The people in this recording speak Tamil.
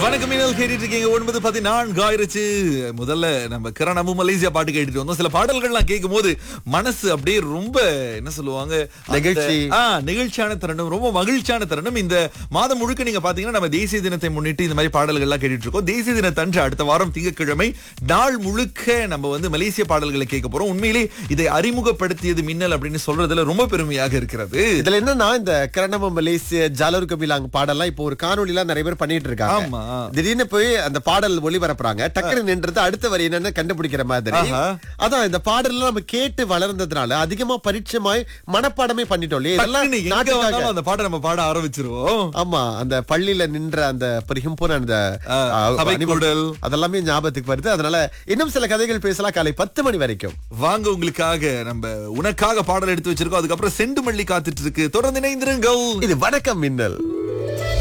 வணக்கம் மீனல் கேட்டுட்டு இருக்கீங்க ஒன்பது பதினான்கு ஆயிருச்சு முதல்ல நம்ம கிரணமு மலேசியா பாட்டு கேட்டுட்டு வந்தோம் சில பாடல்கள்லாம் கேட்கும் போது மனசு அப்படியே ரொம்ப என்ன சொல்லுவாங்க அந்த- நெகிழ்ச்சி. ஆ, நெகிழ்ச்சியான தருணம் ரொம்ப மகிழ்ச்சியான தருணம் இந்த மாதம் முழுக்க நீங்க பாத்தீங்கன்னா நம்ம தேசிய தினத்தை முன்னிட்டு இந்த மாதிரி பாடல்கள்லாம் கேட்டுட்டு இருக்கோம் தேசிய தினத்தன்று அடுத்த வாரம் திங்கட்கிழமை நாள் முழுக்க நம்ம வந்து மலேசிய பாடல்களை கேட்க போறோம் உண்மையிலே இதை அறிமுகப்படுத்தியது மின்னல் அப்படின்னு சொல்றதுல ரொம்ப பெருமையாக இருக்கிறது இதுல என்னன்னா இந்த கிரணம மலேசிய ஜாலூர் கபிலாங் பாடல்லாம் இப்போ ஒரு காணொலிலாம் நிறைய பேர் பண்ணிட்டு இருக்காங்க ஆமா. திடீர்னு போய் அந்த பாடல் ஒளிபரப்புறாங்க டக்குனு நின்றது அடுத்த வரி என்னன்னு கண்டுபிடிக்கிற மாதிரி ஆஹா. அதான் இந்த பாடல்லாம் நம்ம கேட்டு வளர்ந்ததுனால அதிகமா பரிச்சயமாய் மனப்பாடமே பண்ணிட்டோம் இல்லையா இதெல்லாம் டக்குனு எங்க நாட்டுக்காக வந்தாலும் அந்த பாட்டை நம்ம பாட ஆரம்பிச்சிருவோம் ஆமா அந்த பள்ளியில நின்ற அந்த பரிகம்போன அந்த ஆ, ஆ, சபை அணிவகுப்பு, கூடல். அதெல்லாமே ஞாபகத்துக்கு வருது அதனால இன்னும் சில கதைகள் பேசலாம் காலை பத்து மணி வரைக்கும் வாங்க உங்களுக்காக நம்ம உனக்காக பாடல் எடுத்து வச்சிருக்கோம் அதுக்கப்புறம் செண்டு மல்லி காத்துட்டு இருக்கு தொடர்ந்து இணைந்திருங்கள் இது வணக்கம் மின்னல்